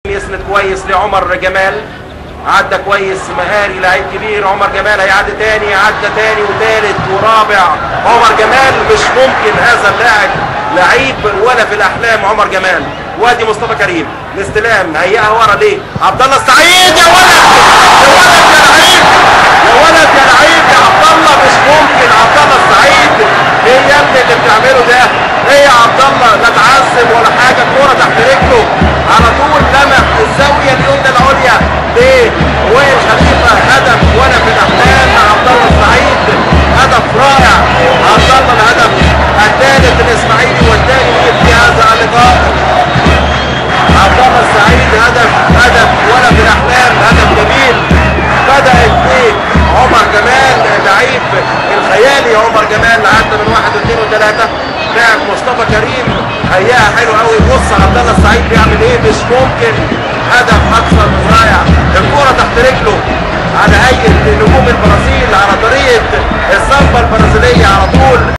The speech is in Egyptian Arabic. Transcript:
يسند كويس لعمر جمال عدى كويس مهاري لعيب كبير عمر جمال هيعدي تاني عدى تاني وتالت ورابع عمر جمال مش ممكن هذا اللاعب لعيب ولا في الاحلام عمر جمال وادي مصطفى كريم الاستلام هيئها ورا ليه عبد الله السعيد يا ولد يا ولد يا لعيب يا ولد يا لعيب يا عبد الله مش ممكن عبد الله السعيد ايه يا ابني اللي بتعمله ده ايه يا عبد الله لا تعذب ولا حاجه الكوره تحت رجله على طول لمح الزاويه اليمنى العليا ليه وائل خليفه هدف ولا في الاحلام عبد الله السعيد هدف رائع عبد الله الهدف الثالث الاسماعيلي والثاني في هذا اللقاء عبد الله السعيد هدف هدف ولا في الاحلام هدف جميل بدات ايه عمر جمال لعيب الخيالي عمر جمال عدى من واحد واثنين وثلاثه لاعب مصطفى كريم هيئها حلو قوي بص عبد الله السعيد بيعمل ايه مش ممكن هدف اكثر من رائع الكوره تحت رجله على هيئه نجوم البرازيل على طريقه السامبا البرازيليه على طول